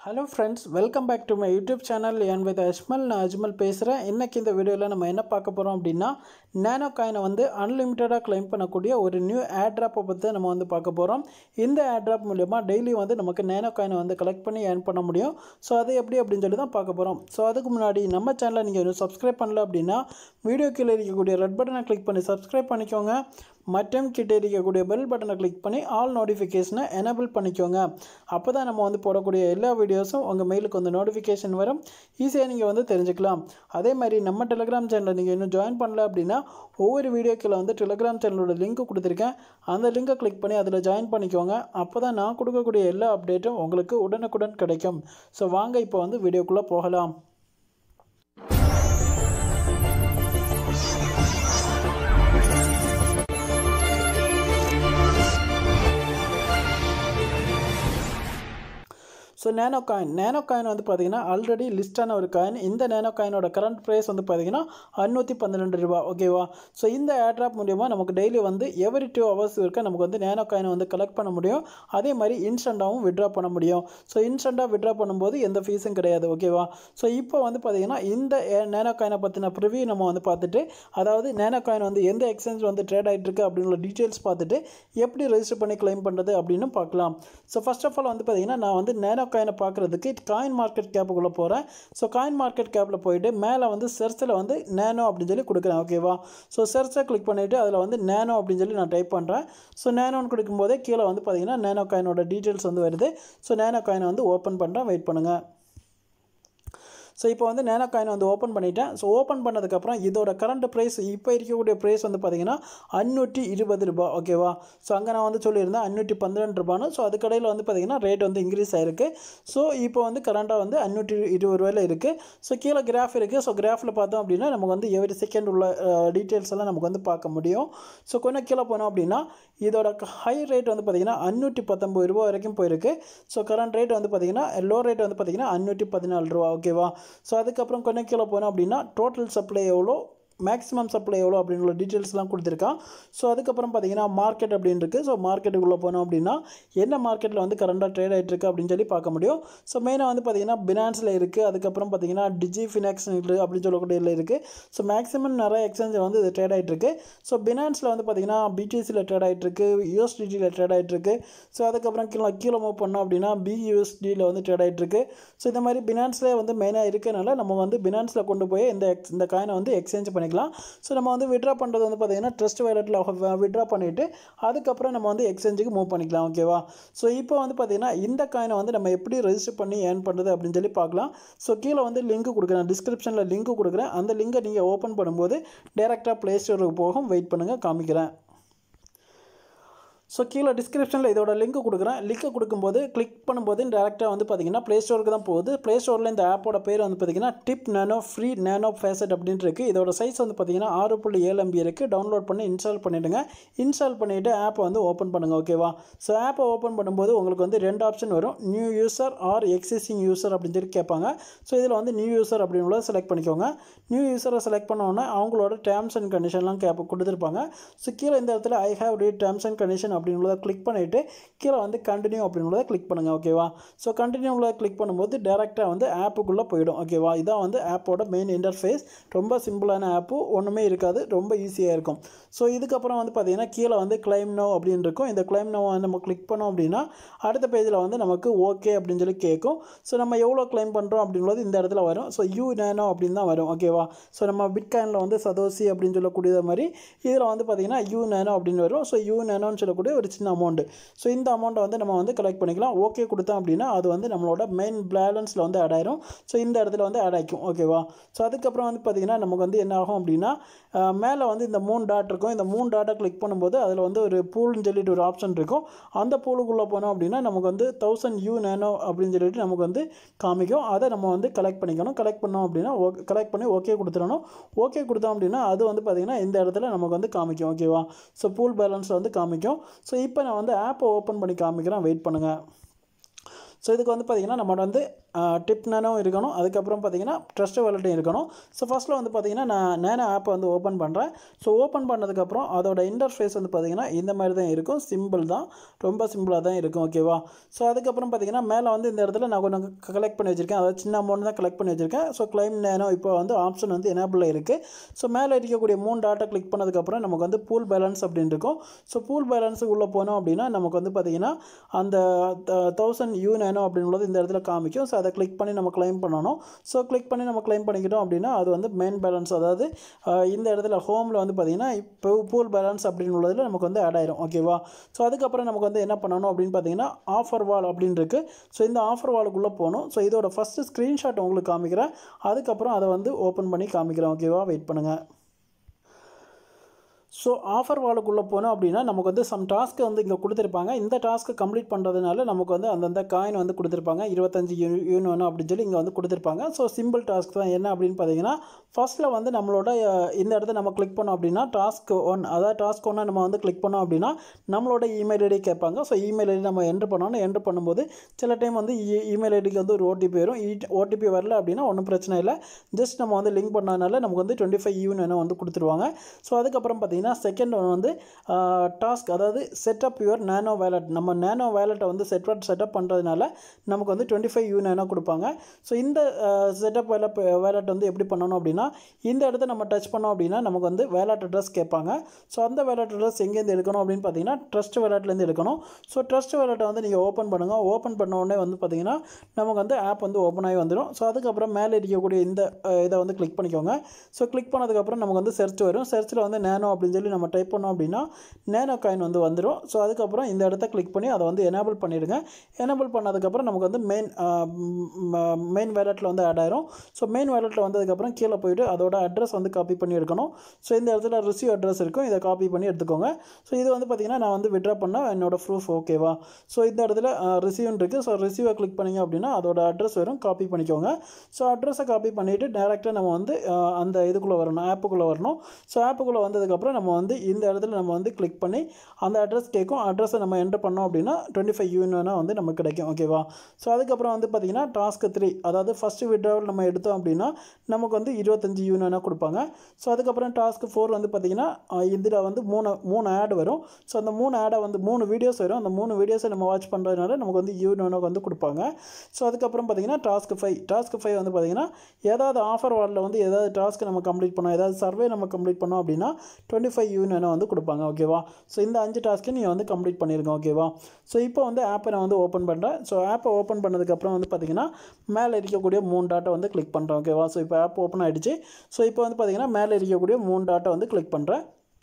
hello friends welcome back to my YouTube channel என் with Ajmal நான் அஜ்மல் பேசுகிறேன் இன்றைக்கி இந்த வீடியோவில் நம்ம என்ன பார்க்க போகிறோம் அப்படின்னா நேனோ காயினை வந்து அன்லிமிட்டடாக claim பண்ணக்கூடிய ஒரு நியூ ட்ராப்பை பற்றி நம்ம வந்து பார்க்க போகிறோம் இந்த ட்ராப் மூலயமா டெய்லி வந்து நமக்கு நேனோ காயினை வந்து கலெக்ட் பண்ணி ஏர்ன் பண்ண முடியும் ஸோ அது எப்படி அப்படின்னு சொல்லி தான் பார்க்க போகிறோம் ஸோ அதுக்கு முன்னாடி நம்ம சேனலை நீங்கள் இன்னும் சப்ஸ்கிரைப் பண்ணல அப்படின்னா வீடியோ கீழே இருக்கக்கூடிய ரெட் பட்டனை கிளிக் பண்ணி சப்ஸ்கிரைப் பண்ணிக்கோங்க மற்றும் கிட்டே இருக்கக்கூடிய பெல் பட்டனை கிளிக் பண்ணி ஆல் நோட்டிஃபிகேஷனை எனேபிள் பண்ணிக்கோங்க அப்போ தான் நம்ம வந்து போடக்கூடிய எல்லா வீடியோஸும் உங்கள் மெயிலுக்கு வந்து நோட்டிஃபிகேஷன் வரும் ஈஸியாக நீங்கள் வந்து தெரிஞ்சுக்கலாம் அதே மாதிரி நம்ம டெலிகிராம் சேனலில் நீங்கள் இன்னும் ஜாயின் பண்ணல அப்படின்னா ஒவ்வொரு வீடியோக்கில் வந்து டெலிகிராம் சேனலோட லிங்க் கொடுத்துருக்கேன் அந்த லிங்கை கிளிக் பண்ணி அதில் ஜாயின் பண்ணிக்கோங்க அப்போ தான் நான் கொடுக்கக்கூடிய எல்லா அப்டேட்டும் உங்களுக்கு உடனுக்குடன் கிடைக்கும் ஸோ வாங்க இப்போ வந்து வீடியோக்குள்ளே போகலாம் so nano coin nano coin வந்து பார்த்தீங்கன்னா ஆல்ரெடி லிஸ்டான ஒரு காயின் இந்த நேனோ காயினோட கரண்ட் ப்ரைஸ் வந்து பார்த்தீங்கன்னா அறுநூற்றி பன்னிரெண்டு ரூபா ஓகேவா ஸோ இந்த ஏர்ட்ராப் மூலியமா நமக்கு டெய்லி வந்து எவரி டூ ஹவர்ஸ் இருக்க நமக்கு வந்து நேனோ காயினை வந்து கலெக்ட் பண்ண முடியும் அதே மாதிரி இன்ஸ்டண்ட்டாகவும் விட்ரா பண்ண முடியும் ஸோ இன்ஸ்டண்ட்டாக விட்ரா பண்ணும்போது எந்த ஃபீஸும் கிடையாது ஓகேவா ஸோ இப்போ வந்து பார்த்தீங்கன்னா இந்த நேனோ காயினை பற்றின ப்ரிவியூ நம்ம வந்து பார்த்துட்டு அதாவது நேனோ காயின் வந்து எந்த எக்ஸ்சேஞ்ச் வந்து ட்ரேட் ஆகிட்டு இருக்கு அப்படிங்கிற டீட்டெயில்ஸ் பார்த்துட்டு எப்படி ரெஜிஸ்டர் பண்ணி க்ளைம் பண்ணுறது அப்படின்னு பார்க்கலாம் ஸோ ஃபர்ஸ்ட் ஆஃப் ஆல் வந்து பார்த்தீங்கன்னா நான் வந்து நேனோ காயினை பார்க்குறதுக்கு காயின் மார்க்கெட் கேப்புக்குள்ளே போகிறேன் ஸோ காயின் மார்க்கெட் கேப்பில் போயிட்டு மேலே வந்து செர்ச்சில் வந்து நேனோ அப்படின்னு சொல்லி கொடுக்குறேன் ஓகேவா ஸோ செர்ச்சை கிளிக் பண்ணிவிட்டு அதில் வந்து நேனோ அப்படின்னு சொல்லி நான் டைப் பண்ணுறேன் ஸோ நேனோன்னு கொடுக்கும்போதே கீழே வந்து பார்த்தீங்கன்னா நேனோ காயினோட டீட்டெயில்ஸ் வந்து வருது ஸோ நேனோ காயினை வந்து ஓப்பன் பண்ணுறேன் வெயிட் பண்ணுங்கள் ஸோ இப்போ வந்து நேனோ காயின் வந்து ஓப்பன் பண்ணிட்டேன் ஸோ ஓப்பன் பண்ணதுக்கப்புறம் இதோட கரண்ட் ப்ரைஸ் இப்போ இருக்கக்கூடிய ப்ரைஸ் வந்து பார்த்தீங்கன்னா அஞ்சூற்றி இருபது ரூபா ஓகேவா ஸோ அங்கே நான் வந்து சொல்லியிருந்தேன் அஞ்சூற்றி பன்னிரெண்டு ரூபான்னு ஸோ அதுக்கடையில் வந்து பார்த்தீங்கன்னா ரேட் வந்து இன்க்ரீஸ் ஆயிருக்கு ஸோ இப்போ வந்து கரண்ட்டாக வந்து அஞ்சூற்றி இருபது ரூபாயில் இருக்குது ஸோ கீழே கிராஃப் இருக்குது ஸோ கிராஃபில் பார்த்தோம் அப்படின்னா நமக்கு வந்து எவ்ரி செகண்ட் உள்ள டீட்டெயில்ஸ் எல்லாம் நமக்கு வந்து பார்க்க முடியும் ஸோ கொஞ்சம் கீழே போனோம் அப்படின்னா இதோட ஹை ரேட் வந்து பார்த்திங்கன்னா அஞ்சூற்றி பத்தொம்பது ரூபா வரைக்கும் போயிருக்கு ஸோ கரண்ட் ரேட் வந்து பார்த்திங்கன்னா லோ ரேட் வந்து பார்த்திங்கன்னா அஞ்சூற்றி பதினாலு ரூபா ஓகேவா ஸோ அதுக்கப்புறம் கொஞ்சம் கீழே போனோம் அப்படின்னா டோட்டல் சப்ளை எவ்வளோ மேக்ஸிமம் சப்ளை எவ்வளோ அப்படிங்கிற டீட்டெயில்ஸ்லாம் கொடுத்துருக்கான் ஸோ அதுக்கப்புறம் பார்த்தீங்கன்னா மார்க்கெட் அப்படின்னு இருக்குது ஸோ மார்க்கெட்டுக்குள்ளே போனோம் அப்படின்னா என்ன மார்க்கெட்டில் வந்து கரண்டாக ட்ரேட் ஆகிட்டு இருக்கு அப்படின்னு சொல்லி பார்க்க முடியும் ஸோ மெயினாக வந்து பார்த்தீங்கன்னா பினான்ஸில் இருக்குது அதுக்கப்புறம் பார்த்தீங்கன்னா டிஜி ஃபினாக்ஸ் அப்படின்னு சொல்லக்கூடிய இருக்குது ஸோ மேக்ஸிமம் நிறைய எக்ஸ்சேஞ்சில் வந்து இது ட்ரேட் ஆகிட்டு இருக்கு ஸோ பினான்ஸில் வந்து பார்த்தீங்கன்னா பிடிசியில் ட்ரேட் ஆகிட்டு இருக்கு யூஎஸ்டிடியில் ட்ரேட் ஆகிட்டு இருக்கு ஸோ அதுக்கப்புறம் கீழே கீழே மூவ் பண்ணோம் அப்படின்னா பியூஎஸ்டியில் வந்து ட்ரேட் ஆகிட்டு இருக்கு ஸோ இந்த மாதிரி பினான்ஸில் வந்து மெயினாக இருக்கனால நம்ம வந்து பினான்ஸில் கொண்டு போய் இந்த எக்ஸ் இந்த காயினை வந்து எக்ஸ்சேஞ்ச் பண்ணிக்கலாம் ஸோ நம்ம வந்து விட்ரா பண்ணுறது வந்து பார்த்திங்கன்னா ட்ரஸ்ட் வேலட்டில் விட்ரா பண்ணிவிட்டு அதுக்கப்புறம் நம்ம வந்து எக்ஸ்சேஞ்சுக்கு மூவ் பண்ணிக்கலாம் ஓகேவா ஸோ இப்போ வந்து பார்த்திங்கன்னா இந்த காயினை வந்து நம்ம எப்படி ரெஜிஸ்டர் பண்ணி ஏர்ன் பண்ணுறது அப்படின்னு சொல்லி பார்க்கலாம் ஸோ கீழே வந்து லிங்க் கொடுக்குறேன் டிஸ்கிரிப்ஷனில் லிங்க் கொடுக்குறேன் அந்த லிங்கை நீங்கள் ஓப்பன் பண்ணும்போது டேரெக்டாக ப்ளே ஸ்டோருக்கு போகும் வெயிட் பண்ணுங்கள் காமிக்கிறேன் ஸோ கீழே டிஸ்கிரிப்ஷனில் இதோட லிங்க் கொடுக்குறேன் லிங்க் கொடுக்கும்போது கிளிக் பண்ணும்போது டேரெக்டாக வந்து பார்த்தீங்கன்னா ப்ளே ஸ்டோருக்கு தான் போகுது ப்ளே ஸ்டோரில் இந்த ஆப்போட பேர் வந்து பார்த்தீங்கன்னா tip nano free nano faucet அப்படின்ட்டு இருக்குது இதோட சைஸ் வந்து பார்த்தீங்கன்னா ஆறு புள்ளி ஏழு எம்பி இருக்குது டவுன்லோட் பண்ணி இன்ஸ்டால் பண்ணிவிடுங்க இன்ஸ்டால் பண்ணிவிட்டு ஆப்பை வந்து ஓப்பன் பண்ணுங்கள் ஓகேவா ஸோ ஆப்பை ஓப்பன் பண்ணும்போது உங்களுக்கு வந்து ரெண்டு ஆப்ஷன் வரும் new user or existing user அப்படின்னு சொல்லி கேட்பாங்க ஸோ இதில் வந்து நியூ யூசர் அப்படின்னு செலக்ட் பண்ணிக்கோங்க நியூ யூசரை செலக்ட் பண்ணோன்னே அவங்களோட டேர்ம்ஸ் அண்ட் கண்டிஷன்லாம் கேப் கொடுத்துருப்பாங்க ஸோ கீழே இந்த இடத்துல I have read terms and condition அப்படின்றத கிளிக் பண்ணிவிட்டு கீழே வந்து கண்டினியூ அப்படின்றத கிளிக் பண்ணுங்கள் ஓகேவா ஸோ கண்டினியூவில் கிளிக் பண்ணும்போது டேரெக்டாக வந்து ஆப்புக்குள்ளே போயிடும் ஓகேவா இதான் வந்து ஆப்போட மெயின் இன்டர்ஃபேஸ் ரொம்ப சிம்பிளான ஆப்பு ஒன்றுமே இருக்காது ரொம்ப ஈஸியாக இருக்கும் ஸோ இதுக்கப்புறம் வந்து பார்த்திங்கன்னா கீழே வந்து கிளைம் நோ அப்படின்னு இருக்கும் இந்த கிளைம் நோ நம்ம கிளிக் பண்ணோம் அப்படின்னா அடுத்த பேஜில் வந்து நமக்கு ஓகே அப்படின்னு சொல்லி கேட்கும் ஸோ நம்ம எவ்வளோ கிளைம் பண்ணுறோம் அப்படின்றது இந்த இடத்துல வரும் ஸோ யூ நேனோ அப்படின்னு தான் வரும் ஓகேவா ஸோ நம்ம பிட்காயினில் வந்து சதோசி அப்படின்னு சொல்லக்கூடிய மாதிரி இதில் வந்து பார்த்திங்கன்னா யூ நேனோ அப்படின்னு வரும் ஸோ யூ நேனோன்னு சொல்லக்கூடிய ஒரு சின்ன அமௌண்ட்டு ஸோ இந்த அமௌண்ட்டை வந்து நம்ம வந்து கலெக்ட் பண்ணிக்கலாம் ஓகே கொடுத்தோம் அப்படின்னா அது வந்து நம்மளோட மெயின் பேலன்ஸில் வந்து ஆட் ஆயிரும் ஸோ இந்த இடத்துல வந்து ஆட் ஆகிக்கும் ஓகேவா ஸோ அதுக்கப்புறம் வந்து பார்த்திங்கன்னா நமக்கு வந்து என்ன ஆகும் அப்படின்னா மேலே வந்து இந்த மூணு டாட் இருக்கும் இந்த மூணு டாட்டை கிளிக் பண்ணும்போது அதில் வந்து ஒரு பூல்னு சொல்லிட்டு ஒரு ஆப்ஷன் இருக்கும் அந்த பூலுக்குள்ளே போனோம் அப்படின்னா நமக்கு வந்து தௌசண்ட் யூ நேனோ அப்படின்னு சொல்லிட்டு நமக்கு வந்து காமிக்கும் அதை நம்ம வந்து கலெக்ட் பண்ணிக்கணும் கலெக்ட் பண்ணோம் அப்படின்னா ஓகே கலெக்ட் பண்ணி ஓகே கொடுத்துடணும் ஓகே கொடுத்தோம் அப்படின்னா அது வந்து பார்த்திங்கன்னா இந்த இடத்துல நமக்கு வந்து காமிக்கும் ஓகேவா ஸோ பூல் பேலன்ஸில் வந்து காமிக்கும் ஸோ இப்போ நான் வந்து ஆப்பை ஓப்பன் பண்ணி காமிக்கிறேன் வெயிட் பண்ணுங்கள் ஸோ இதுக்கு வந்து பார்த்திங்கன்னா நம்ம வந்து டிப் நேனும் இருக்கணும் அதுக்கப்புறம் பார்த்திங்கன்னா ட்ரஸ்ட் வாலெட்டும் இருக்கணும் ஸோ ஃபஸ்ட்டில் வந்து பார்த்திங்கன்னா நான் நேனோ ஆப்பை வந்து ஓப்பன் பண்ணுறேன் ஸோ ஓப்பன் பண்ணதுக்கப்புறம் அதோட இன்டர்ஃபேஸ் வந்து பார்த்திங்கன்னா இந்த மாதிரி தான் இருக்கும் சிம்பிள் தான் ரொம்ப சிம்பிளாக தான் இருக்கும் ஓகேவா ஸோ அதுக்கப்புறம் பார்த்திங்கன்னா மேலே வந்து இந்த இடத்துல நான் கொஞ்சம் கலெக்ட் பண்ணி வச்சுருக்கேன் அதாவது சின்ன அமௌண்ட் தான் கலெக்ட் பண்ணி வச்சுருக்கேன் ஸோ கிளைம் நேனோ இப்போ வந்து ஆப்ஷன் வந்து எனேபிளில் இருக்குது ஸோ மேலே இருக்கக்கூடிய மூணு டாட்டா கிளிக் பண்ணதுக்கப்புறம் நமக்கு வந்து பூல் பேலன்ஸ் அப்படின்னு இருக்கும் ஸோ பூல் பேலன்ஸுக்கு உள்ளே போனோம் அப்படின்னா நமக்கு வந்து பார்த்திங்கன்னா அந்த தௌசண்ட் யூ நேனோ அப்படின்னு இந்த இடத்துல காமிக்கும் ஸோ அதை கிளிக் பண்ணி நம்ம கிளைம் பண்ணணும் ஸோ கிளிக் பண்ணி நம்ம கிளைம் பண்ணிக்கிட்டோம் அப்படின்னா அது வந்து மெயின் பேலன்ஸ் அதாவது அஹ், இந்த இடத்துல ஹோமில் வந்து பார்த்திங்கன்னா இப்போ பூல் பேலன்ஸ் அப்படின்னு உள்ளதில் நமக்கு வந்து ஆட் ஆயிரும் ஓகேவா ஸோ அதுக்கப்புறம் நமக்கு வந்து என்ன பண்ணணும் அப்படின்னு பார்த்தீங்கன்னா ஆஃபர் வால் அப்படின்னு இருக்குது ஸோ இந்த ஆஃபர் வாலுக்குள்ளே போகணும் ஸோ இதோட ஃபஸ்ட்டு ஸ்க்ரீன்ஷாட் உங்களுக்கு காமிக்கிறேன் அதுக்கப்புறம் அதை வந்து ஓப்பன் பண்ணி காமிக்கிறேன் ஓகேவா வெயிட் பண்ணுங்கள் ஸோ ஆஃபர் வாலுக்குள்ளே போனோம் அப்படின்னா நமக்கு வந்து சம் டாஸ்க்கு வந்து இங்கே கொடுத்துருப்பாங்க இந்த டாஸ்க்கு கம்ப்ளீட் பண்ணுறதுனால நமக்கு வந்து அந்தந்த காயின் வந்து கொடுத்துருப்பாங்க இருபத்தஞ்சி யூனியன் அப்படின்னு சொல்லி இங்கே வந்து கொடுத்துருப்பாங்க ஸோ சிம்பிள் டாஸ்க் தான் என்ன அப்படின்னு பார்த்தீங்கன்னா ஃபர்ஸ்ட்டில் வந்து நம்மளோட அஹ், இந்த இடத்த நம்ம கிளிக் பண்ணோம் அப்படின்னா டாஸ்க் ஒன் அதாவது டாஸ்க் ஒன்னை நம்ம வந்து கிளிக் பண்ணோம் அப்படின்னா நம்மளோட இமெயில் ஐடி கேட்பாங்க ஸோ இமெயில் ஐடி நம்ம என்ட்ரு பண்ணணும் என்ட்ரு பண்ணும்போது சில டைம் வந்து இமெயில் ஐடிக்கு வந்து ஒரு ஓடிபி வரும் ஓடிபி வரல அப்படின்னா ஒன்றும் பிரச்சனை இல்லை ஜஸ்ட் நம்ம வந்து லிங்க் பண்ணதுனால நமக்கு வந்து டுவெண்ட்டி ஃபைவ் யூனியனை வந்து கொடுத்துருவாங்க ஸோ அதுக்கப்புறம் பார்த்தீங்கன்னா செகண்ட் ஒன் வந்து டாஸ்க் அதாவது செட்டப் யுவர் நேனோ வேலட் நம்ம நேனோ வேலெட்டை வந்து செட்அப் செட்டப் பண்ணுறதுனால நமக்கு வந்து டுவெண்ட்டி ஃபைவ் யூனியனாக கொடுப்பாங்க ஸோ இந்த செட்டப் வேலட் வேலட் வந்து எப்படி பண்ணணும் அப்படின்னா இந்த இடத்த நம்ம டச் பண்ணோம் அப்படின்னா நமக்கு வந்து வேலட் அட்ரஸ் கேட்பாங்க ஸோ அந்த வேலட் அட்ரஸ் எங்கேருந்து எடுக்கணும் அப்படின்னு பார்த்தீங்கன்னா ட்ரஸ்ட் வேலட்லேருந்து எடுக்கணும் ஸோ ட்ரஸ்ட் வேலட்டை வந்து நீங்கள் ஓப்பன் பண்ணுங்கள் ஓப்பன் பண்ண உடனே வந்து பார்த்தீங்கன்னா நமக்கு வந்து ஆப் வந்து ஓப்பன் ஆகி வந்துடும் ஸோ அதுக்கப்புறம் மேலே இருக்கக்கூடிய இந்த அஹ், இதை வந்து கிளிக் பண்ணிக்கோங்க ஸோ கிளிக் பண்ணதுக்கப்புறம் நமக்கு வந்து search வரும் சர்ச்சில் வந்து நேனோ அப்படின்னு சொல்லி நம்ம டைப் பண்ணோம் அப்படின்னா நேனோ காயின் வந்து வந்துடும் ஸோ அதுக்கப்புறம் இந்த இடத்த கிளிக் பண்ணி அதை வந்து எனேபிள் பண்ணிடுங்க எனேபிள் பண்ணதுக்கப்புறம் நமக்கு வந்து மெயின் மெயின் வேலெட்டில் வந்து ஆட் ஆயிரும் ஸோ மெயின் வேலெட்டில் வந்ததுக்கப்புறம் கீழே போயிட்டு அதோட அட்ரஸ் வந்து காப்பி பண்ணி எடுக்கணும் ஸோ இந்த இடத்துல ரிசீவ் அட்ரஸ் இருக்கும் இதை காப்பி பண்ணி எடுத்துக்கோங்க ஸோ இது வந்து பார்த்திங்கன்னா நான் வந்து விட்ரா பண்ண என்னோட ப்ரூஃப் ஓகேவா ஸோ இந்த இடத்துல ரிசீவ்னு இருக்குது ஸோ ரிசீவை கிளிக் பண்ணிங்க அப்படின்னா அதோட அட்ரஸ் வரும் காப்பி பண்ணிக்கோங்க ஸோ அட்ரஸை காப்பி பண்ணிவிட்டு டேரெக்டாக நம்ம வந்து அஹ், அந்த இதுக்குள்ளே வரணும் ஆப்புக்குள்ளே வரணும் ஸோ ஆப்புக்குள்ளே வந்ததுக்கப்புறம் நம்ம வந்து இந்த இடத்துல நம்ம வந்து கிளிக் பண்ணி அந்த அட்ரஸ் கேட்கும் அட்ரஸை நம்ம என்டர் பண்ணோம் அப்படின்னா டுவெண்ட்டி ஃபைவ் யூனியனாக வந்து நமக்கு கிடைக்கும் ஓகேவா ஸோ அதுக்கப்புறம் வந்து பார்த்திங்கன்னா டாஸ்க் த்ரீ அதாவது ஃபஸ்ட்டு விட்ராவல் நம்ம எடுத்தோம் அப்படின்னா நமக்கு வந்து இருபத்தஞ்சி யூனியனாக கொடுப்பாங்க ஸோ அதுக்கப்புறம் டாஸ்க் ஃபோர் வந்து பார்த்திங்கன்னா இதில் வந்து மூணு மூணு ஆட் வரும் ஸோ அந்த மூணு ஆடை வந்து மூணு வீடியோஸ் வரும் அந்த மூணு வீடியோஸை நம்ம வாட்ச் பண்ணுறதுனால நமக்கு வந்து யூனியனாக வந்து கொடுப்பாங்க ஸோ அதுக்கப்புறம் பார்த்திங்கன்னா டாஸ்க் ஃபைவ் டாஸ்க் ஃபைவ் வந்து பார்த்திங்கன்னா ஏதாவது ஆஃபர் வார்டில் வந்து ஏதாவது டாஸ்க் நம்ம கம்ப்ளீட் பண்ணோம் ஏதாவது சர்வே நம்ம கம்ப்ளீட் பண்ணோம் அப்படின்னா டுவெண்ட்டி ஃபைவ் யூனியனை வந்து கொடுப்பாங்க ஓகேவா ஸோ இந்த அஞ்சு டாஸ்க்கு நீங்கள் வந்து கம்ப்ளீட் பண்ணியிருங்க ஓகேவா ஸோ இப்போ வந்து ஆப்பை நான் வந்து ஓப்பன் பண்ணுறேன் ஸோ ஆப்பை ஓப்பன் பண்ணதுக்கப்புறம் வந்து பார்த்திங்கன்னா மேலே இருக்கக்கூடிய மூணு டாட்டை வந்து கிளிக் பண்ணுறேன் ஓகேவா ஸோ இப்போ ஆப் ஓப்பன் ஆகிடுச்சு ஸோ இப்போ வந்து பார்த்திங்கன்னா மேலே இருக்கக்கூடிய மூணு டாட்டை வந்து கிளிக் பண்ணுறேன்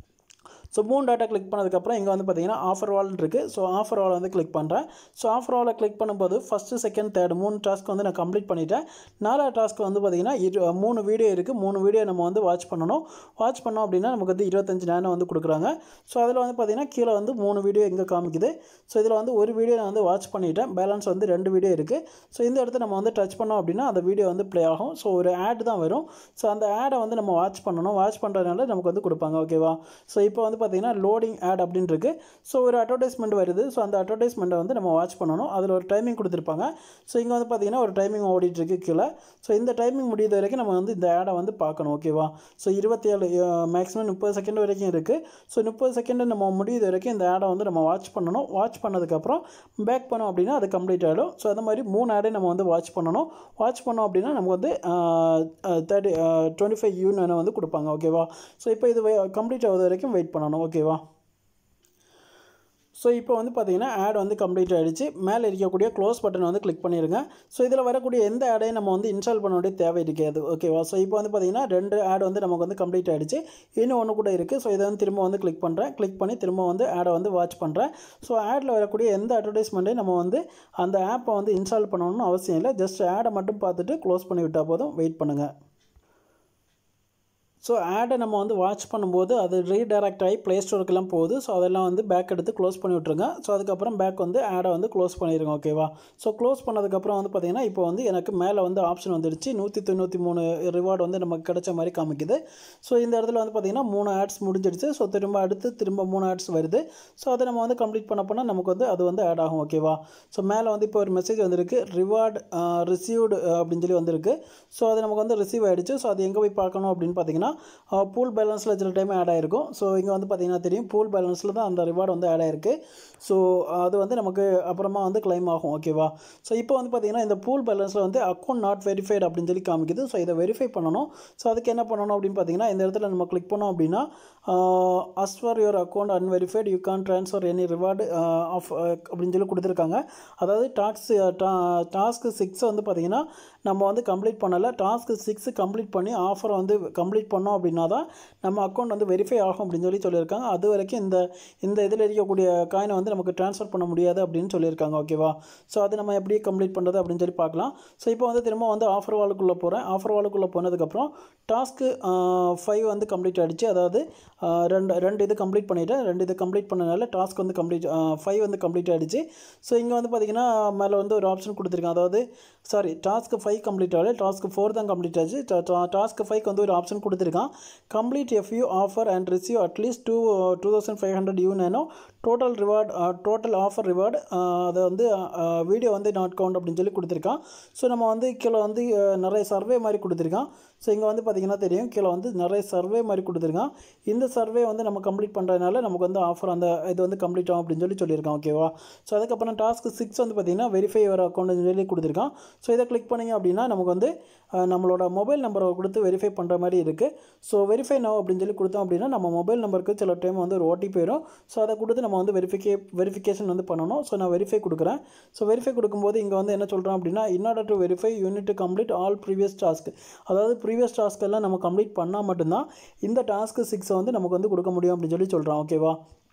ஸோ மூணு டாட்டா கிளிக் பண்ணதுக்கப்புறம் இங்கே வந்து பார்த்தீங்கன்னா ஆஃபர் வால் இருக்குது ஸோ ஆஃபர் வால் வந்து கிளிக் பண்ணுறேன் ஸோ ஆஃபர் வாலை கிளிக் பண்ணும்போது ஃபஸ்ட்டு செகண்ட் தேர்ட் மூணு டாஸ்க் வந்து நான் கம்ப்ளீட் பண்ணிட்டேன் நாலாவது டாஸ்க் வந்து பார்த்தீங்கன்னா இரு மூணு வீடியோ இருக்குது மூணு வீடியோ நம்ம வந்து வாட்ச் பண்ணணும் வாட்ச் பண்ணோம் அப்படின்னா நமக்கு வந்து இருபத்தஞ்சு நேரம் வந்து கொடுக்குறாங்க ஸோ அதில் வந்து பார்த்தீங்கன்னா கீழே வந்து மூணு வீடியோ இங்கே காமிக்குது ஸோ இதில் வந்து ஒரு வீடியோ நான் வந்து வாட்ச் பண்ணிட்டேன் பேலன்ஸ் வந்து ரெண்டு வீடியோ இருக்குது ஸோ இந்த இடத்த நம்ம வந்து டச் பண்ணோம் அப்படின்னா அந்த வீடியோ வந்து ப்ளே ஆகும் ஸோ ஒரு ஆட் தான் வரும் ஸோ அந்த ஆடை வந்து நம்ம வாட்ச் பண்ணணும் வாட்ச் பண்ணுறதுனால நமக்கு வந்து கொடுப்பாங்க ஓகேவா ஸோ இப்போ வந்து பார்த்தீங்கன்னா லோடிங் ஆட் அப்படின்னு இருக்கு ஸோ ஒரு அட்வர்டைஸ்மெண்ட் வருது ஸோ அந்த அட்வர்டைஸ்மெண்ட்டை வந்து நம்ம வாட்ச் பண்ணணும் அதில் ஒரு டைமிங் கொடுத்துருப்பாங்க ஸோ இங்கே வந்து பார்த்தீங்கன்னா ஒரு டைமிங் ஓடிட்டு இருக்கு கீழே ஸோ இந்த டைமிங் முடியுற வரைக்கும் நம்ம வந்து இந்த ஆடை வந்து பார்க்கணும் ஓகேவா ஸோ இருபத்தி ஏழு மேக்ஸிமம் முப்பது செகண்ட் வரைக்கும் இருக்குது ஸோ முப்பது செகண்ட் நம்ம முடியுற வரைக்கும் இந்த ஆடை வந்து நம்ம வாட்ச் பண்ணணும் வாட்ச் பண்ணதுக்கப்புறம் பேக் பண்ணோம் அப்படின்னா அது கம்ப்ளீட் ஆகிடும் ஸோ அந்த மாதிரி மூணு ஆடை நம்ம வந்து வாட்ச் பண்ணணும் வாட்ச் பண்ணோம் அப்படின்னா நமக்கு வந்து தேர்ட்டி டுவெண்ட்டி ஃபைவ் யூனியனை வந்து கொடுப்பாங்க ஓகேவா ஸோ இப்போ இது கம்ப்ளீட் ஆகுது வரைக்கும் வெயிட் பண்ணணும் ஓகேவா ஸோ இப்போ வந்து பார்த்தீங்கன்னா ஆட் வந்து கம்ப்ளீட் ஆகிடுச்சு மேலே இருக்கக்கூடிய க்ளோஸ் பட்டனை வந்து கிளிக் பண்ணிடுங்க ஸோ இதில் வரக்கூடிய எந்த ஆடையும் நம்ம வந்து இன்ஸ்டால் பண்ண வேண்டிய தேவை இருக்காது ஓகேவா ஸோ இப்போ வந்து பார்த்தீங்கன்னா ரெண்டு ஆட் வந்து நமக்கு வந்து கம்ப்ளீட் ஆகிடுச்சு இன்னும் ஒன்று கூட இருக்குது ஸோ இதை வந்து திரும்ப வந்து கிளிக் பண்ணுறேன் கிளிக் பண்ணி திரும்ப வந்து ஆடை வந்து வாட்ச் பண்ணுறேன் ஸோ ஆடில் வரக்கூடிய எந்த அட்வர்டைஸ்மெண்ட்டையும் நம்ம வந்து அந்த ஆப்பை வந்து இன்ஸ்டால் பண்ணணும்னு அவசியம் இல்லை ஜஸ்ட் ஆடை மட்டும் பார்த்துட்டு க்ளோஸ் பண்ணி விட்டால் போதும் வெயிட் பண்ணுங்கள் ஸோ ஆடை நம்ம வந்து வாட்ச் பண்ணும்போது அது ரீடைரக்ட் ஆகி ப்ளே ஸ்டோருக்கெல்லாம் போகுது ஸோ அதெல்லாம் வந்து பேக் எடுத்து க்ளோஸ் பண்ணி விட்ருங்க ஸோ அதுக்கப்புறம் பேக் வந்து ஆடை வந்து க்ளோஸ் பண்ணிடுங்க ஓகேவா ஸோ க்ளோஸ் பண்ணதுக்கப்புறம் வந்து பார்த்திங்கன்னா இப்போ வந்து எனக்கு மேலே வந்து ஆப்ஷன் வந்துடுச்சு நூற்றி தொண்ணூற்றி மூணு ரிவார்டு வந்து நமக்கு கிடைச்ச மாதிரி காமிக்குது ஸோ இந்த இடத்துல வந்து பார்த்திங்கன்னா மூணு ஆட்ஸ் முடிஞ்சிடுச்சு ஸோ திரும்ப அடுத்து திரும்ப மூணு ஆட்ஸ் வருது ஸோ அதை நம்ம வந்து கம்ப்ளீட் பண்ண போனால் நமக்கு வந்து அது வந்து ஆட் ஆகும் ஓகேவா ஸோ மேலே வந்து இப்போ ஒரு மெசேஜ் வந்திருக்கு ரிவார்டு ரிசீவ்டு அப்படின்னு சொல்லி வந்திருக்கு ஸோ அது நமக்கு வந்து ரிசீவ் ஆகிடுச்சு ஸோ அது எங்கே போய் பார்க்கணும் அப்படின்னு பார்த்தீங்கன்னா பூல் பேலன்ஸில் சில டைம் ஆட் ஆகிருக்கும் ஸோ இங்கே வந்து பார்த்திங்கன்னா தெரியும் பூல் பேலன்ஸில் தான் அந்த ரிவார்டு வந்து ஆட் ஆகிருக்கு ஸோ அது வந்து நமக்கு அப்புறமா வந்து கிளைம் ஆகும் ஓகேவா ஸோ இப்போ வந்து பார்த்திங்கன்னா இந்த பூல் பேலன்ஸில் வந்து அக்கௌண்ட் நாட் வெரிஃபைடு அப்படின்னு சொல்லி காமிக்குது ஸோ இதை வெரிஃபை பண்ணணும் ஸோ அதுக்கு என்ன பண்ணணும் அப்படின்னு பார்த்தீங்கன்னா இந்த இடத்துல நம்ம கிளிக் பண்ணோம் அப்படின்னா as for your account unverified you can't transfer any reward of அப்படின்னு சொல்லி கொடுத்துருக்காங்க அதாவது டாக்ஸ் டாஸ்க்கு சிக்ஸை வந்து பார்த்திங்கன்னா நம்ம வந்து கம்ப்ளீட் பண்ணலை டாஸ்க்கு சிக்ஸ் கம்ப்ளீட் பண்ணி ஆஃபரை வந்து கம்ப்ளீட் பண்ணோம் அப்படின்னா தான் நம்ம அக்கௌண்ட் வந்து வெரிஃபை ஆகும் அப்படின்னு சொல்லி சொல்லியிருக்காங்க அது வரைக்கும் இந்த இந்த இதில் இருக்கக்கூடிய காயினை வந்து நமக்கு ட்ரான்ஸ்ஃபர் பண்ண முடியாது அப்படின்னு சொல்லியிருக்காங்க ஓகேவா ஸோ அது நம்ம எப்படி கம்ப்ளீட் பண்ணுறது அப்படின்னு சொல்லி பார்க்கலாம் ஸோ இப்போ வந்து திரும்ப வந்து ஆஃபர் வாலுக்குள்ளே போகிறேன் ஆஃபர் வாலுக்குள்ளே போனதுக்கப்புறம் டாஸ்க்கு ஃபைவ் வந்து கம்ப்ளீட் ஆகிடுச்சு அதாவது ரெண்டு ரெண்டு இது கம்ப்ளீட் பண்ணிவிட்டேன் ரெண்டு இது கம்ப்ளீட் பண்ணனால டாஸ்க் வந்து கம்ப்ளீட் ஃபைவ் வந்து கம்ப்ளீட் ஆகிடுச்சு ஸோ இங்கே வந்து பார்த்திங்கன்னா மேலே வந்து ஒரு ஆப்ஷன் கொடுத்துருக்கேன் அதாவது சாரி டாஸ்க்கு ஃபைவ் கம்ப்ளீட் ஆகல டாஸ்க்கு ஃபோர் தான் கம்ப்ளீட் ஆச்சு டாஸ்க்கு ஃபைவ்க்கு வந்து ஒரு ஆப்ஷன் கொடுத்துருக்கான் complete few offer and receive at least two two thousand five hundred U nano total reward total offer reward அதை வந்து வீடியோ வந்து நாட் கவுண்ட் அப்படின்னு சொல்லி கொடுத்துருக்கான் ஸோ நம்ம வந்து கீழே வந்து நிறைய சர்வே மாதிரி கொடுத்துருக்கான் ஸோ இங்கே வந்து பார்த்திங்கன்னா தெரியும் கீழே வந்து நிறைய சர்வே மாதிரி கொடுத்துருக்கான் இந்த சர்வே வந்து நம்ம கம்ப்ளீட் பண்ணுறதுனால நமக்கு வந்து ஆஃபர் அந்த இது வந்து கம்ப்ளீட் ஆகும் அப்படின்னு சொல்லி சொல்லியிருக்கான் ஓகேவா ஸோ அதுக்கப்புறம் டாஸ்க் சிக்ஸ் வந்து பார்த்திங்கன்னா வெரிஃபை யுவர் அக்கௌண்ட் சொல்லி கொடுத்துருக்கான் ஸோ இதை கிளிக் பண்ணிங்க அப்படின்னா நமக்கு வந்து நம்மளோட மொபைல் நம்பரை கொடுத்து வெரிஃபை பண்ணுற மாதிரி இருக்குது ஸோ வெரிஃபை நோ அப்படின்னு சொல்லி கொடுத்தோம் அப்படின்னா நம்ம மொபைல் நம்பருக்கு சில டைம் வந்து ஒரு ஓடிபி வரும் ஸோ அதை கொடுத்து நம்ம வந்து வெரிஃபிகே வெரிஃபிகேஷன் வந்து பண்ணணும் ஸோ நான் வெரிஃபை கொடுக்குறேன் ஸோ வெரிஃபை கொடுக்கும்போது இங்கே வந்து என்ன சொல்கிறோம் அப்படின்னா in order to verify you need to complete all previous task அதாவது ப்ரீவியஸ் டாஸ்க் எல்லாம் நம்ம கம்ப்ளீட் பண்ணால் மட்டும்தான் இந்த டாஸ்க்கு சிக்ஸை வந்து நமக்கு வந்து கொடுக்க முடியும் அப்படின்னு சொல்லி சொல்கிறோம் ஓகேவா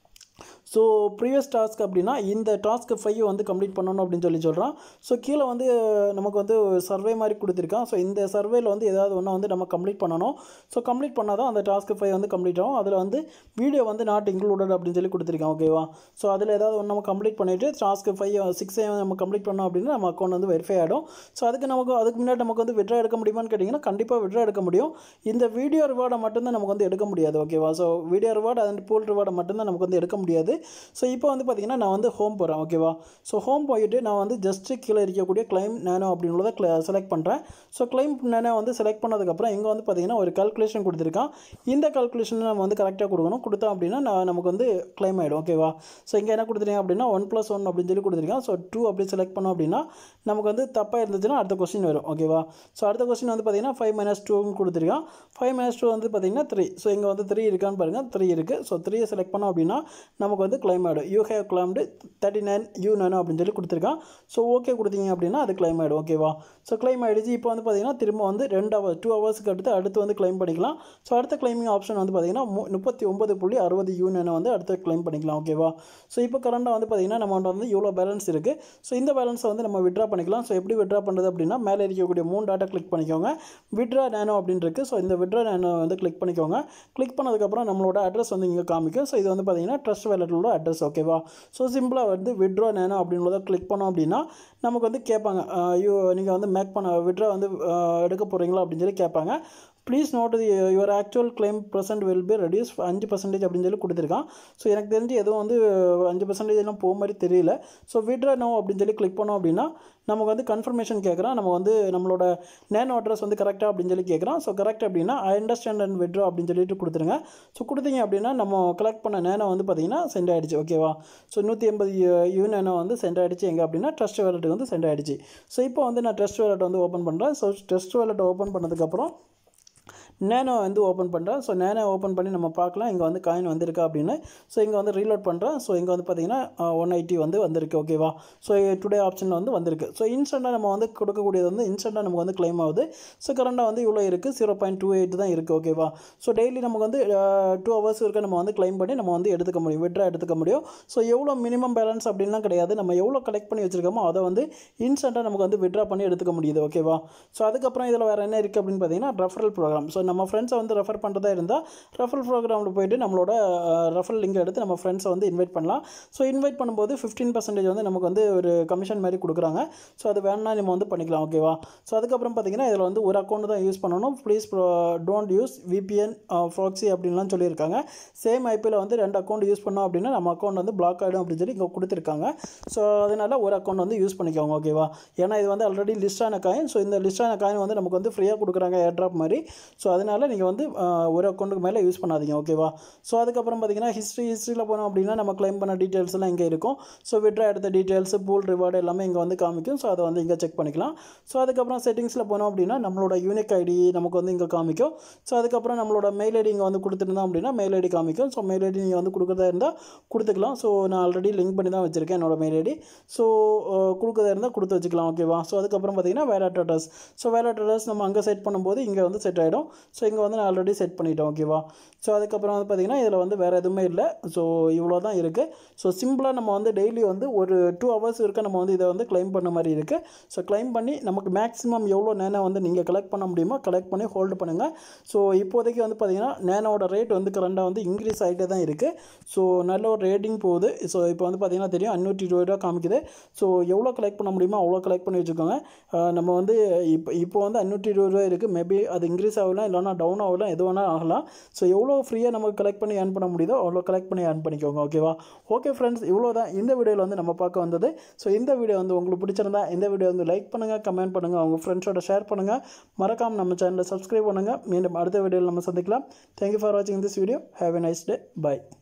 ஸோ ப்ரீவியஸ் டாஸ்க் அப்படின்னா இந்த டாஸ்க்கு ஃபைவ் வந்து கம்ப்ளீட் பண்ணணும் அப்படின்னு சொல்லி சொல்கிறான் ஸோ கீழே வந்து நமக்கு வந்து சர்வே மாதிரி கொடுத்துருக்கான் ஸோ இந்த சர்வேல வந்து ஏதாவது ஒன்று வந்து நம்ம கம்ப்ளீட் பண்ணணும் ஸோ கம்ப்ளீட் பண்ணால் தான் அந்த டாஸ்க்கு ஃபைவ் வந்து கம்ப்ளீட் ஆகும் அதில் வந்து வீடியோ வந்து நாட் இன்க்ளூடட் அப்படின்னு சொல்லி கொடுத்துருக்கான் ஓகேவா ஸோ அதில் ஏதாவது ஒன்று நம்ம கம்ப்ளீட் பண்ணிவிட்டு டாஸ்க்கு ஃபைவ் சிக்ஸையும் நம்ம கம்ப்ளீட் பண்ணோம் அப்படின்னா நம்ம அக்கௌண்ட் வந்து வெரிஃபை ஆகிடும் ஸோ அதுக்கு நமக்கு அதுக்கு முன்னாடி நமக்கு வந்து விட்ரா எடுக்க முடியுமான்னு கேட்டிங்கன்னா கண்டிப்பாக விட்ரா எடுக்க முடியும் இந்த வீடியோ ரிவார்டை மட்டும்தான் நமக்கு வந்து எடுக்க முடியாது ஓகேவா so video reward and pool ரிவார்டை மட்டும்தான் நமக்கு வந்து எடுக்க முடியாது ஸோ இப்போ வந்து பார்த்திங்கன்னா நான் வந்து ஹோம் போகிறேன் ஓகேவா ஸோ ஹோம் போயிட்டு நான் வந்து ஜஸ்ட்டு கீழே இருக்கக்கூடிய கிளைம் நேனோ அப்படின்றத க்ள செலக்ட் பண்ணுறேன் ஸோ கிளைம் நேனோ வந்து செலக்ட் பண்ணதுக்கப்புறம் இங்கே வந்து பார்த்திங்கன்னா ஒரு கால்குலேஷன் கொடுத்துருக்கான் இந்த கால்குலேஷன் நம்ம வந்து கரெக்டாக கொடுக்கணும் கொடுத்தோம் அப்படின்னா நான் நமக்கு வந்து கிளைம் ஆகிடும் ஓகேவா ஸோ இங்கே என்ன கொடுத்துருக்கேன் அப்படின்னா ஒன் ப்ளஸ் ஒன் அப்படின்னு சொல்லி கொடுத்துருக்கேன் ஸோ டூ அப்படி செலக்ட் பண்ணோம் அப்படின்னா நமக்கு வந்து தப்பாக இருந்துச்சுன்னா அடுத்த கொஸ்டின் வரும் ஓகேவா ஸோ அடுத்த கொஸ்டின் வந்து பார்த்திங்கன்னா ஃபைவ் மைனஸ் டூன்னு கொடுத்துருக்கான் ஃபைவ் மைனஸ் டூ வந்து பார்த்திங்கன்னா த்ரீ ஸோ இங்கே வந்து த்ரீ இருக்கான்னு பாருங்கள் த்ரீ இருக்குது ஸோ த்ரீயை செலக்ட் பண்ணோம் அப்படின்னா நமக்கு வந்து கிளைம் ஆகிடும் you have claimed thirty nine U nano அப்படின்னு சொல்லி கொடுத்துருக்கான் ஸோ ஓகே கொடுத்தீங்க அப்படின்னா அது கிளைம் ஆகிடும் ஓகேவா ஸோ கிளைம் ஆகிடுச்சு இப்போ வந்து பார்த்திங்கன்னா திரும்ப வந்து ரெண்டு ஹவர் டூ ஹவர்ஸ்க்கு அடுத்து அடுத்து வந்து கிளைம் பண்ணிக்கலாம் ஸோ அடுத்த கிளைமிங் ஆப்ஷன் வந்து பார்த்திங்கன்னா மு முப்பத்தி ஒம்பது புள்ளி அறுபது யூ நானோ வந்து அடுத்து கிளைம் பண்ணிக்கலாம் ஓகேவா ஸோ இப்போ கரண்டாக வந்து பார்த்திங்கன்னா நம்ம வந்து இவ்வளோ பேலன்ஸ் இருக்குது ஸோ இந்த பேலன்ஸை வந்து நம்ம விட்ரா பண்ணிக்கலாம் ஸோ எப்படி விட்ரா பண்ணுறது அப்படின்னா மேலே இருக்கக்கூடிய மூணு டாட்டா கிளிக் பண்ணிக்கோங்க விட்ரா நேனோ அப்படின்னு இருக்குது ஸோ இந்த விட்ரா நேனோ வந்து கிளிக் பண்ணிக்கோங்க கிளிக் பண்ணதுக்கப்புறம் நம்மளோட அட்ரஸ் வந்து இங்கே காமிக்கும் ஸோ இது வந்து பார்த்திங்கன்னா ட்ரஸ்ட் வேலட்டோட அட்ரஸ் ஓகேவா ஸோ சிம்பிளாக வந்து விட்ரா நேனோ அப்படின்றத கிளிக் பண்ணோம் அப்படின்னா நமக்கு வந்து கேட்பாங்க ஐயோ நீங்கள் வந்து மேக் பண்ண விட்ரா வந்து எடுக்க போகிறீங்களா அப்படின்னு சொல்லி கேட்பாங்க please note your actual claim percent will be reduce அஞ்சு பர்சன்டேஜ் அப்படின்னு சொல்லி கொடுத்துருக்கான் ஸோ எனக்கு தெரிஞ்சு எதுவும் வந்து அஞ்சு பர்சன்டேஜ் எல்லாம் போக மாதிரி தெரியல ஸோ விட்ரா நோ அப்படின்னு சொல்லி கிளிக் பண்ணோம் அப்படின்னா நமக்கு வந்து கன்ஃபர்மேஷன் கேட்குறான் நம்ம வந்து நம்மளோட நேனோ அட்ரஸ் வந்து கரெக்டாக அப்படின்னு சொல்லி கேட்குறான் ஸோ கரெக்ட் அப்படின்னா ஐ அண்டர்ஸ்டாண்ட் அண்ட் விட்ரா அப்படின்னு சொல்லிட்டு கொடுத்துருங்க ஸோ கொடுத்தீங்க அப்படின்னா நம்ம கலெக்ட் பண்ண நேனோ வந்து பார்த்திங்கன்னா சென்ட் ஆகிடுச்சு ஓகேவா ஸோ நூற்றி எண்பது யூ நேனோ வந்து சென்ட் ஆகிடுச்சு எங்கே அப்படின்னா ட்ரஸ்ட் வேலெட்டுக்கு வந்து சென்ட் ஆகிடுச்சு ஸோ இப்போ வந்து நான் ட்ரஸ்ட் வேலெட் வந்து ஓப்பன் பண்ணுறேன் ஸோ ட்ரஸ்ட் வேலெட் ஓப்பன் பண்ணதுக்கப்புறம் நேனோ வந்து ஓப்பன் பண்ணுறேன் ஸோ நேனோ ஓப்பன் பண்ணி நம்ம பார்க்கலாம் இங்கே வந்து காயின் வந்திருக்கா அப்படின்னு ஸோ இங்கே வந்து ரீலோட் பண்ணுறேன் ஸோ இங்கே வந்து பார்த்தீங்கன்னா ஒன் எயிட்டி வந்து வந்திருக்கு ஓகேவா ஸோ டுடே ஆப்ஷனில் வந்து வந்திருக்கு ஸோ இன்ஸ்டண்ட்டாக நம்ம வந்து கொடுக்கக்கூடியது வந்து இன்ஸ்டண்ட்டாக நமக்கு வந்து கிளைம் ஆகுது ஸோ கரண்டாக வந்து இவ்வளோ இருக்குது ஜீரோ பாயிண்ட் டூ எயிட் தான் இருக்குது ஓகேவா ஸோ டெய்லி நமக்கு வந்து டூ ஹவர்ஸ் இருக்க நம்ம வந்து கிளைம் பண்ணி நம்ம வந்து எடுத்துக்க முடியும் விட்ரா எடுத்துக்க முடியும் ஸோ எவ்வளோ மினிமம் பேலன்ஸ் அப்படின்லாம் கிடையாது நம்ம எவ்வளோ கலெக்ட் பண்ணி வச்சிருக்கோமோ அதை வந்து இன்ஸ்டண்ட்டாக நமக்கு வந்து விட்ரா பண்ணி எடுத்துக்க முடியுது ஓகேவா ஸோ அதுக்கப்புறம் இதில் வேறு என்ன இருக்குது அப்படின்னு பார்த்தீங்கன்னா ரெஃபரல் ப்ரோக்ராம் ஸோ நம்ம ஃப்ரெண்ட்ஸை வந்து ரெஃபர் பண்ணுறதா இருந்தால் ரெஃபர் ப்ரோக்ராமில் போயிட்டு நம்மளோட ரெஃபர் லிங்க் எடுத்து நம்ம ஃப்ரெண்ட்ஸை வந்து இன்வைட் பண்ணலாம் ஸோ இன்வைட் பண்ணும்போது ஃபிஃப்டீன் பர்சன்டேஜ் வந்து நமக்கு வந்து ஒரு கமிஷன் மாதிரி கொடுக்குறாங்க ஸோ அது வேணா நம்ம வந்து பண்ணிக்கலாம் ஓகேவா ஸோ அதுக்கப்புறம் பார்த்தீங்கன்னா இதில் வந்து ஒரு அக்கௌண்ட் தான் யூஸ் பண்ணணும் please don't use VPN proxy அப்படின்லாம் சொல்லியிருக்காங்க சேம் ஐபியில் வந்து ரெண்டு அக்கௌண்ட் யூஸ் பண்ணோம் அப்படின்னா நம்ம அக்கௌண்ட் வந்து பிளாக் ஆகிடும் அப்படின்னு சொல்லி இங்கே கொடுத்துருக்காங்க ஸோ அதனால் ஒரு அக்கௌண்ட் வந்து யூஸ் பண்ணிக்கோங்க ஓகேவா ஏன்னா இது வந்து ஆல்ரெடி லிஸ்டான காயின் ஸோ இந்த லிஸ்டான காயின் வந்து நமக்கு வந்து ஃப்ரீயாக கொடுக்குறாங்க ஏர்ட்ராப் மாதிரி ஸோ அதனால் நீங்கள் வந்து ஆஹ், ஒரு அக்கௌண்ட்டுக்கு மேலே யூஸ் பண்ணாதீங்க ஓகேவா ஸோ அதுக்கப்புறம் பார்த்தீங்கன்னா ஹிஸ்ட்ரி ஹிஸ்ட்ரியில் போனோம் அப்படின்னா நம்ம க்ளைம் பண்ண டீட்டெயில்ஸ் எல்லாம் இங்கே இருக்கும் ஸோ விட்ரா எடுத்த டீட்டெயில்ஸ் பூல் ரிவார்டு எல்லாமே இங்கே வந்து காமிக்கும் ஸோ அதை வந்து இங்கே செக் பண்ணிக்கலாம் ஸோ அதுக்கப்புறம் செட்டிங்ஸில் போனோம் அப்படின்னா நம்மளோட யூனிக் ஐடி நமக்கு வந்து இங்கே காமிக்கும் ஸோ அதுக்கப்புறம் நம்மளோட மெயில் ஐடி இங்கே வந்து கொடுத்துருந்தோம் அப்படின்னா மெயில் ஐடி காமிக்கும் ஸோ மெயில் ஐடி நீங்கள் வந்து கொடுக்குறதா இருந்தால் கொடுத்துக்கலாம் ஸோ நான் ஆல்ரெடி லிங்க் பண்ணி தான் வச்சுருக்கேன் என்னோட மெயில் ஐடி ஸோ கொடுக்குறதா இருந்தால் கொடுத்து வச்சுக்கலாம் ஓகேவா ஸோ அதுக்கப்புறம் பார்த்தீங்கன்னா wallet address so wallet address நம்ம அங்கே செட் பண்ணும்போது இங்கே வந்து செட் ஆகிடும் ஸோ இங்கே வந்து நான் ஆல்ரெடி செட் பண்ணிட்டேன் ஓகேவா ஸோ அதுக்கப்புறம் வந்து பார்த்தீங்கன்னா இதில் வந்து வேறு எதுவுமே இல்லை ஸோ இவ்வளோ தான் இருக்குது ஸோ சிம்பிளாக நம்ம வந்து டெய்லி வந்து ஒரு டூ ஹவர்ஸ் இருக்க நம்ம வந்து இதை வந்து க்ளைம் பண்ண மாதிரி இருக்குது ஸோ க்ளைம் பண்ணி நமக்கு மேக்ஸிமம் எவ்வளோ நேனோ வந்து நீங்கள் கலெக்ட் பண்ண முடியுமோ கலெக்ட் பண்ணி ஹோல்டு பண்ணுங்கள் ஸோ இப்போதைக்கு வந்து பார்த்தீங்கன்னா நேனோட ரேட் வந்து கரண்டாக வந்து இன்க்ரீஸ் ஆகிட்டே தான் இருக்குது ஸோ நல்ல ஒரு ரேட்டிங் போகுது ஸோ இப்போ வந்து பார்த்தீங்கன்னா தெரியும் அஞ்சூற்றி இருபது ரூபா காமிக்குது ஸோ எவ்வளோ கலெக்ட் பண்ண முடியுமோ அவ்வளோ கலெக்ட் பண்ணி வச்சுக்கோங்க அஹ் நம்ம வந்து இப்போ இப்போ வந்து அஞ்சூற்றி இருபது ரூபா இருக்குது மேபி அது இன்க்ரீஸ் ஆகலாம் இல்லைனா டவுன் ஆகலாம் எது வேணால் ஆகலாம் ஸோ எவ்வளோ ஃப்ரீயாக நமக்கு கலெக்ட் பண்ணி ஏர்ன் பண்ண முடியுதோ அவ்வளோ கலெக்ட் பண்ணி ஏர்ன் பண்ணிக்கோங்க ஓகேவா ஓகே ஃப்ரெண்ட்ஸ் இவ்வளோ தான் இந்த வீடியோவில் வந்து நம்ம பார்க்க வந்தது ஸோ இந்த வீடியோ வந்து உங்களுக்கு பிடிச்சிருந்தா இந்த வீடியோ வந்து லைக் பண்ணுங்கள் கமெண்ட் பண்ணுங்கள் உங்கள் ஃப்ரெண்ட்ஸோட ஷேர் பண்ணுங்கள் மறக்காமல் நம்ம சேனலை சப்ஸ்கிரைப் பண்ணுங்கள் மீண்டும் அடுத்த வீடியோவில் நம்ம சந்திக்கலாம் தேங்க்யூ ஃபார் வாட்சிங் this video have a nice day by